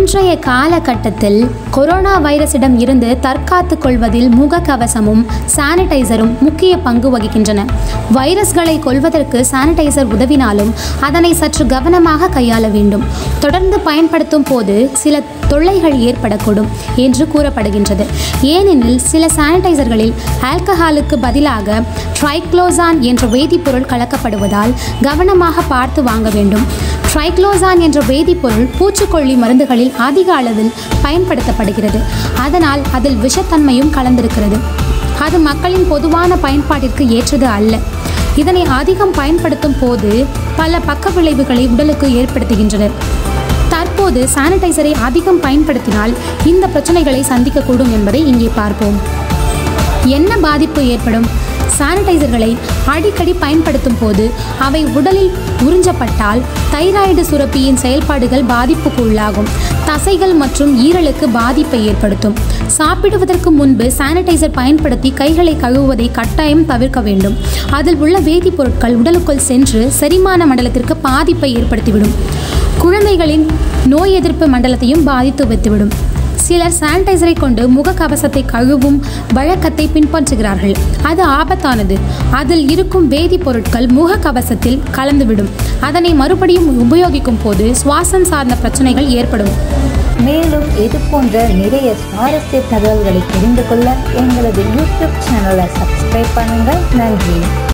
இன்றைய காலகட்டத்தில் கொரோனா வைரஸிடம் இருந்து தற்காத்துக் கொள்வதில் முகக்கவசமும் சானிடைசரும் முக்கிய பங்கு வகிக்கின்றன வைரஸ்களை கொல்வதற்கு சானிடைசர் உதவினாலும் அதனை சற்று கவனமாக கையாள வேண்டும் தொடர்ந்து பயன்படுத்தும் போது சில தொல்லைகள் ஏற்படக்கூடும் என்று கூறப்படுகின்றது ஏனெனில் சில சானிடைசர்களில் ஆல்கஹாலுக்கு பதிலாக ட்ரைக்ளோசான் என்ற வேதிப்பொருள் கலக்கப்படுவதால் கவனமாக பார்த்து வாங்க வேண்டும் ட்ரைக்ளோசான் என்ற வேதிப்பொருள் பூச்சிக்கொல்லி மருந்துகளில் அதிக அளவில் பயன்படுத்தப்படுகிறது அதனால் அதில் விஷத்தன்மையும் கலந்திருக்கிறது அது மக்களின் பொதுவான பயன்பாட்டிற்கு ஏற்றது அல்ல இதனை அதிகம் பயன்படுத்தும் போது பல பக்க விளைவுகளை உடலுக்கு ஏற்படுத்துகின்றன தற்போது சானிடைசரை அதிகம் பயன்படுத்தினால் இந்த பிரச்சனைகளை சந்திக்கக்கூடும் என்பதை இங்கே பார்ப்போம் என்ன பாதிப்பு ஏற்படும் சானிடைசர்களை அடிக்கடி பயன்படுத்தும் போது அவை உடலில் உறிஞ்சப்பட்டால் தைராய்டு சுரப்பியின் செயல்பாடுகள் பாதிப்புக்கு உள்ளாகும் தசைகள் மற்றும் ஈரலுக்கு பாதிப்பை ஏற்படுத்தும் சாப்பிடுவதற்கு முன்பு சானிடைசர் பயன்படுத்தி கைகளை கழுவுவதை கட்டாயம் தவிர்க்க வேண்டும் அதில் உள்ள வேதிப்பொருட்கள் உடலுக்குள் சென்று செரிமான மண்டலத்திற்கு பாதிப்பை ஏற்படுத்திவிடும் குழந்தைகளின் நோய் எதிர்ப்பு மண்டலத்தையும் பாதித்து வைத்துவிடும் சிலர் சானிடைசரை கொண்டு முகக்கவசத்தை கழுவும் வழக்கத்தை பின்பற்றுகிறார்கள் அது ஆபத்தானது அதில் இருக்கும் வேதிப்பொருட்கள் முகக்கவசத்தில் கலந்துவிடும் அதனை மறுபடியும் உபயோகிக்கும் போது சுவாசம் சார்ந்த பிரச்சனைகள் ஏற்படும் மேலும் இது போன்ற நிறைய சுவாரஸ்ய தகவல்களை தெரிந்து கொள்ள எங்களது யூடியூப் சேனலை சப்ஸ்கிரைப் பண்ணுங்கள் நன்றி